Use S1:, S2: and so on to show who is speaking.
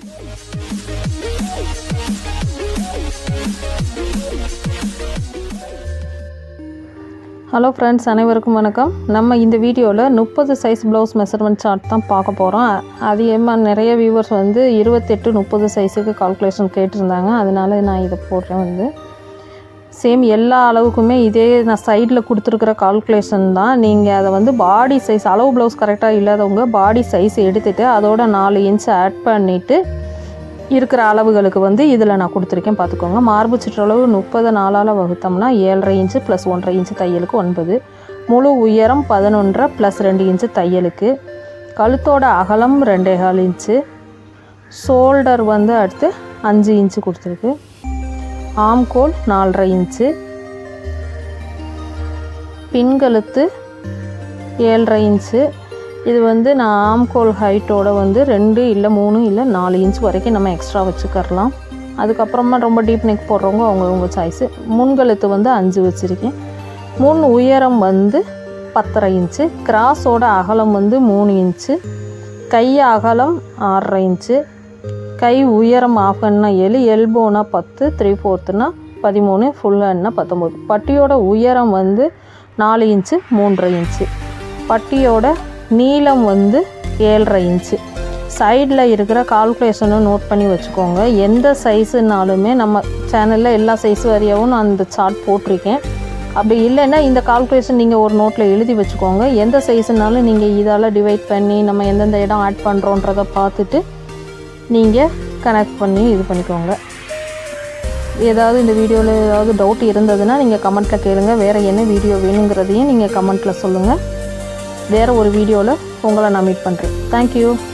S1: hello friends அனைவருக்கும் வணக்கம் நம்ம இந்த வீடியோவில் முப்பது சைஸ் ப்ளவுஸ் மெஷர்மெண்ட் சார்ட் தான் பார்க்க போகிறோம் அதிகமாக நிறைய வியூவர்ஸ் வந்து இருபத்தெட்டு முப்பது சைஸுக்கு கால்குலேஷன் கேட்டிருந்தாங்க அதனால நான் இதை போடுறேன் வந்து சேம் எல்லா அளவுக்குமே இதே நான் சைடில் கொடுத்துருக்குற கால்குலேஷன் தான் நீங்கள் அதை வந்து பாடி சைஸ் அளவு ப்ளவுஸ் கரெக்டாக இல்லாதவங்க பாடி சைஸ் எடுத்துகிட்டு அதோட நாலு இன்ச் ஆட் பண்ணிவிட்டு இருக்கிற அளவுகளுக்கு வந்து இதில் நான் கொடுத்துருக்கேன் பார்த்துக்கோங்க மார்பு சுற்றளவு முப்பது நாளால் வகுத்தோம்னா ஏழரை இன்ச்சு ப்ளஸ் ஒன்றரை இன்ச்சு தையலுக்கு ஒன்பது முழு உயரம் பதினொன்றரை ப்ளஸ் ரெண்டு இன்ச்சு தையலுக்கு கழுத்தோட அகலம் ரெண்டே கால் இன்ச்சு ஷோல்டர் வந்து அடுத்து அஞ்சு இன்ச்சு கொடுத்துருக்கு ஆம்கோல் நாலரை இன்ச்சு பின்கழுத்து ஏழரை இன்ச்சு இது வந்து நான் ஆம்கோல் ஹைட்டோட வந்து ரெண்டு இல்லை மூணு இல்லை நாலு இன்ச் வரைக்கும் நம்ம எக்ஸ்ட்ரா வச்சுக்கரலாம் அதுக்கப்புறமா ரொம்ப டீப் நெக் போடுறவங்க அவங்கவுங்க சாய்ஸு முன்கழுத்து வந்து அஞ்சு வச்சுருக்கேன் முன் உயரம் வந்து பத்தரை இன்ச்சு கிராஸோட அகலம் வந்து மூணு இன்ச்சு கை அகலம் ஆறரை இன்ச்சு கை உயரம் ஆஃப் ஹேண்ட்னா ஏழு எல்போனா பத்து த்ரீ ஃபோர்த்துனா பதிமூணு ஃபுல் ஹேண்ட்னா பத்தொம்போது பட்டியோட உயரம் வந்து நாலு இன்ச்சு மூன்றரை இன்ச்சு பட்டியோட நீளம் வந்து ஏழரை இன்ச்சு சைடில் இருக்கிற கால்குலேஷனை நோட் பண்ணி வச்சுக்கோங்க எந்த சைஸுனாலுமே நம்ம சேனலில் எல்லா சைஸ் வரையாவும் நான் அந்த சார்ட் போட்டிருக்கேன் அப்படி இல்லைன்னா இந்த கால்குலேஷன் நீங்கள் ஒரு நோட்டில் எழுதி வச்சுக்கோங்க எந்த சைஸுனாலும் நீங்கள் இதால் டிவைட் பண்ணி நம்ம எந்தெந்த இடம் ஆட் பண்ணுறோன்றதை பார்த்துட்டு நீங்கள் கனெக்ட் பண்ணி இது பண்ணிக்கோங்க ஏதாவது இந்த வீடியோவில் ஏதாவது டவுட் இருந்ததுன்னா நீங்கள் கமெண்ட்டில் கேளுங்க வேறு என்ன வீடியோ வேணுங்கிறதையும் நீங்கள் கமெண்ட்டில் சொல்லுங்கள் வேறு ஒரு வீடியோவில் உங்களை நான் மீட் பண்ணுறேன் தேங்க்யூ